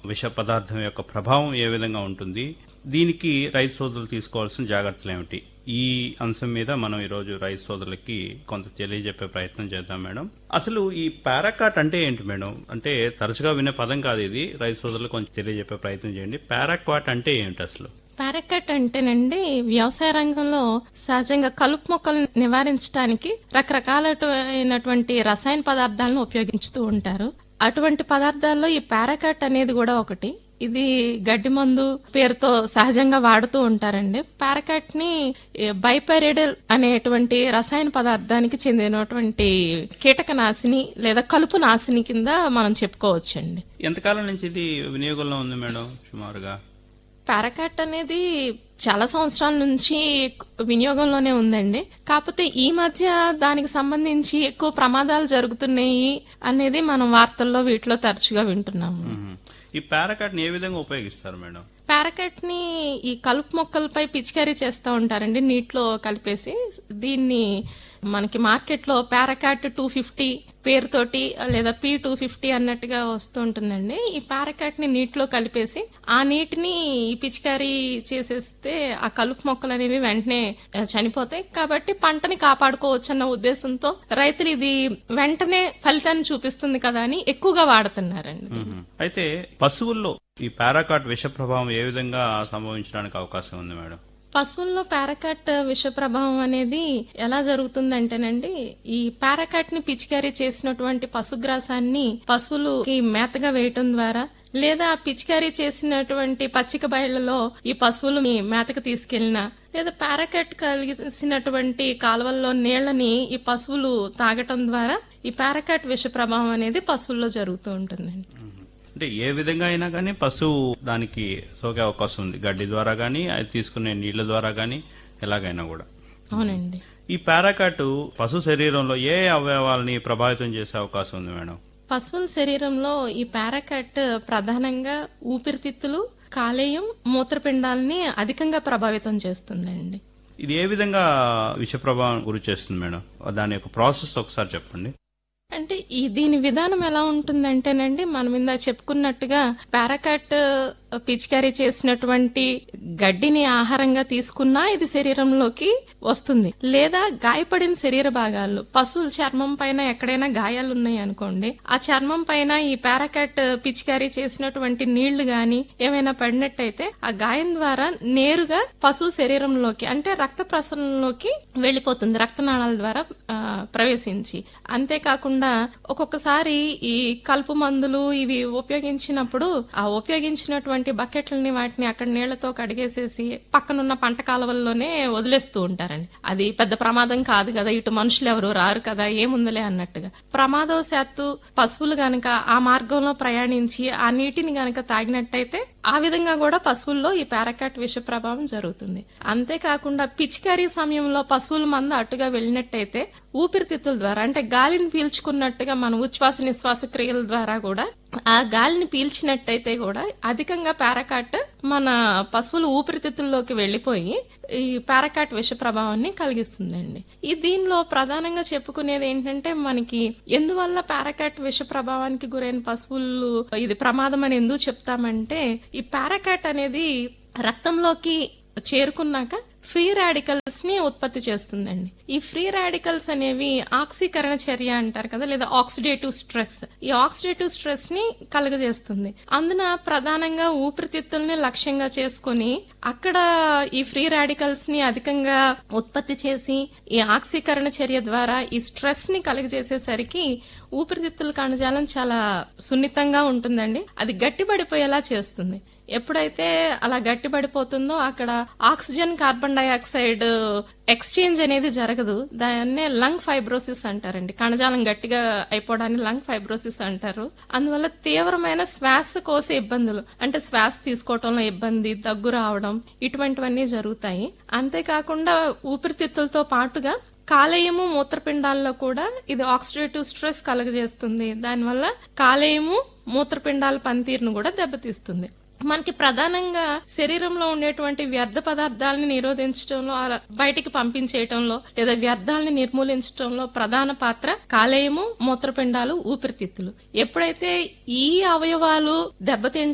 విష పదార్థం యొక్క ప్రభావం ఏ విధంగా ఉంటుంది దీనికి రైతు సోదరులు తీసుకోవాల్సిన జాగ్రత్తలు ఏమిటి ఈ అంశం మీద మనం ఈరోజు రైతు సోదరులకి కొంత తెలియజెప్పే ప్రయత్నం చేద్దాం మేడం అసలు ఈ పారాకాట్ అంటే ఏంటి మేడం అంటే తరచుగా వినే పదం కాదు ఇది రైతు సోదరులు కొంచెం తెలియజెప్పే ప్రయత్నం చేయండి పారాక్వాట్ అంటే ఏంటి అసలు పారాకట్ అంటేనండి వ్యవసాయ రంగంలో సహజంగా కలుపు మొక్కలు నివారించడానికి రకరకాలైనటువంటి రసాయన పదార్థాలను ఉపయోగిస్తూ ఉంటారు అటువంటి పదార్థాల్లో ఈ పారాకట్ అనేది కూడా ఒకటి ఇది గడ్డి మందు పేరుతో సహజంగా వాడుతూ ఉంటారండి పారాకట్ ని బైపైరిడల్ అనేటువంటి రసాయన పదార్థానికి చెందినటువంటి కీటకనాశిని లేదా కలుపు నాశిని కింద మనం చెప్పుకోవచ్చండి ఎంతకాలం నుంచి ఇది వినియోగంలో ఉంది మేడం సుమారుగా పారాకాట్ అనేది చాలా సంవత్సరాల నుంచి వినియోగంలోనే ఉందండి కాకపోతే ఈ మధ్య దానికి సంబంధించి ఎక్కువ ప్రమాదాలు జరుగుతున్నాయి అనేది మనం వార్తల్లో వీటిలో తరచుగా వింటున్నాము మ్మ్. ఈ పారాకాట్ ని ఏ విధంగా ఉపయోగిస్తారు మేడం పారాకట్ ని ఈ కలుపు మొక్కలపై పిచికారీ చేస్తూ ఉంటారండి నీటిలో కలిపేసి దీన్ని మనకి మార్కెట్ లో పారాకాట్ టూ ఫిఫ్టీ పేరుతోటి లేదా పి టూ ఫిఫ్టీ అన్నట్టుగా వస్తూ ఉంటుందండి ఈ పారాకాట్ ని నీటిలో కలిపేసి ఆ నీటిని ఈ పిచికారీ చేసేస్తే ఆ కలుపు మొక్కలు అనేవి వెంటనే ఆ, చనిపోతాయి కాబట్టి పంటని కాపాడుకోవచ్చు అన్న ఉద్దేశంతో రైతులు ఇది వెంటనే ఫలితాన్ని చూపిస్తుంది కదా అని ఎక్కువగా వాడుతున్నారండి మ్మ్. అయితే పశువుల్లో ఈ పారాకాట్ విష ప్రభావం ఏ విధంగా సంభవించడానికి అవకాశం ఉంది మేడం పశువుల్లో పారాకాట్ విష ప్రభావం అనేది ఎలా జరుగుతుందంటేనండి ఈ పారాకాట్ ని పిచికారీ చేసినటువంటి పశుగ్రాసాన్ని పశువులకి మేతగా వేయటం ద్వారా లేదా పిచికారీ చేసినటువంటి పచ్చిక బయళ్లలో ఈ పశువులు మీ మేతకు తీసుకెళ్లినా లేదా పారాకాట్ కలిసినటువంటి కాలువల్లో నీళ్లని ఈ పశువులు తాగటం ద్వారా ఈ పారాకాట్ విష ప్రభావం అనేది పశువుల్లో జరుగుతూ ఉంటుందండి మ్మ్. అంటే ఏ విధంగా అయినా కానీ పశువు దానికి సోకే అవకాశం ఉంది గడ్డి ద్వారా కానీ అది తీసుకునే నీళ్ల ద్వారా కానీ ఎలాగైనా కూడా అవునండి ఈ పారాకాట్ పశు శరీరంలో ఏ అవయవాల్ని ప్రభావితం చేసే అవకాశం ఉంది మేడం పశువుల శరీరంలో ఈ పారాకట్ ప్రధానంగా ఊపిరితిత్తులు కాలేయం మూత్రపిండాలని అధికంగా ప్రభావితం చేస్తుందండి ఇది ఏ విధంగా విష ప్రభావం గురి చేస్తుంది మేడం దాని యొక్క ప్రాసెస్ ఒకసారి చెప్పండి అంటే ఈ దీని విధానం ఎలా ఉంటుందంటేనండి మనం ఇందా చెప్పుకున్నట్టుగా పారాకాట్ పిచికారీ చేసినటువంటి గడ్డిని ఆహారంగా తీసుకున్నా ఇది శరీరంలోకి వస్తుంది లేదా గాయపడిన శరీర భాగాలు పశువుల చర్మం పైన ఎక్కడైనా గాయాలు ఉన్నాయి అనుకోండి ఆ చర్మం పైన ఈ పారాకాట్ పిచికారీ చేసినటువంటి నీళ్లు గాని ఏమైనా పడినట్టయితే ఆ గాయం ద్వారా నేరుగా పశువు శరీరంలోకి అంటే రక్త ప్రసరణలోకి వెళ్లిపోతుంది రక్తనాళాల ద్వారా ఆ, ప్రవేశించి అంతేకాకుండా ఒక్కొక్కసారి ఈ కలుపు మందులు ఇవి ఉపయోగించినప్పుడు ఆ ఉపయోగించినటువంటి బకెట్లని వాటిని అక్కడ నీళ్లతో కడిగేసేసి పక్కనున్న పంట కాలువల్లోనే వదిలేస్తూ ఉంటారండి అది పెద్ద ప్రమాదం కాదు కదా ఇటు మనుషులు ఎవరు రారు కదా ఏముందలే అన్నట్టుగా ప్రమాదవశాత్తు పశువులు గనక ఆ మార్గంలో ప్రయాణించి ఆ నీటిని గనక తాగినట్టయితే ఆ విధంగా కూడా పశువుల్లో ఈ పారాకాట్ విష ప్రభావం జరుగుతుంది అంతేకాకుండా పిచికారీ సమయంలో పశువుల మంద అటుగా వెళ్ళినట్టయితే ఊపిరితిత్తుల ద్వారా అంటే గాలిని పీల్చుకున్నట్టుగా మన ఉచ్ఛ్వాస నిశ్వాస క్రియల ద్వారా కూడా ఆ గాలిని పీల్చినట్టయితే కూడా అధికంగా పారాకాట్ మన పశువుల ఊపిరితిత్తుల్లోకి వెళ్లిపోయి ఈ పారాకాట్ విష ప్రభావాన్ని కలిగిస్తుందండి ఈ దీనిలో ప్రధానంగా చెప్పుకునేది ఏంటంటే మనకి ఎందువల్ల పారాకాట్ విష ప్రభావానికి గురైన పశువులు ఇది ప్రమాదం అని ఎందుకు చెప్తామంటే ఈ పారాకాట్ అనేది రక్తంలోకి చేరుకున్నాక ఫ్రీ రాడికల్స్ ని ఉత్పత్తి చేస్తుందండి ఈ ఫ్రీ రాడికల్స్ అనేవి ఆక్సీకరణ చర్య అంటారు కదా లేదా ఆక్సిడేటివ్ స్ట్రెస్ ఈ ఆక్సిడేటివ్ స్ట్రెస్ ని కలుగజేస్తుంది అందున ప్రధానంగా ఊపిరితిత్తుల్ని లక్ష్యంగా చేసుకుని అక్కడ ఈ ఫ్రీ రాడికల్స్ ని అధికంగా ఉత్పత్తి చేసి ఈ ఆక్సీకరణ చర్య ద్వారా ఈ స్ట్రెస్ ని కలుగజేసేసరికి ఊపిరితిత్తుల కణజాలం చాలా సున్నితంగా ఉంటుందండి అది గట్టిపడిపోయేలా చేస్తుంది ఎప్పుడైతే అలా గట్టిపడిపోతుందో అక్కడ ఆక్సిజన్ కార్బన్ డైఆక్సైడ్ ఎక్స్చేంజ్ అనేది జరగదు దాన్నే లంగ్ ఫైబ్రోసిస్ అంటారండి కణజాలం గట్టిగా అయిపోవడాన్ని లంగ్ ఫైబ్రోసిస్ అంటారు అందువల్ల తీవ్రమైన శ్వాస కోసే ఇబ్బందులు అంటే శ్వాస తీసుకోవటంలో ఇబ్బంది దగ్గు రావడం ఇటువంటివన్నీ జరుగుతాయి అంతేకాకుండా ఊపిరితిత్తులతో పాటుగా కాలేయము మూత్రపిండాల్లో కూడా ఇది ఆక్సిడేటివ్ స్ట్రెస్ కలుగజేస్తుంది దానివల్ల కాలేయము మూత్రపిండాల పనితీరును కూడా దెబ్బతీస్తుంది మనకి ప్రధానంగా శరీరంలో ఉండేటువంటి వ్యర్థ పదార్థాలని నిరోధించడంలో అలా బయటికి పంపించేయటంలో లేదా వ్యర్థాలని నిర్మూలించడంలో ప్రధాన పాత్ర కాలేయము మూత్రపిండాలు ఊపిరితిత్తులు ఎప్పుడైతే ఈ అవయవాలు దెబ్బతింటాయో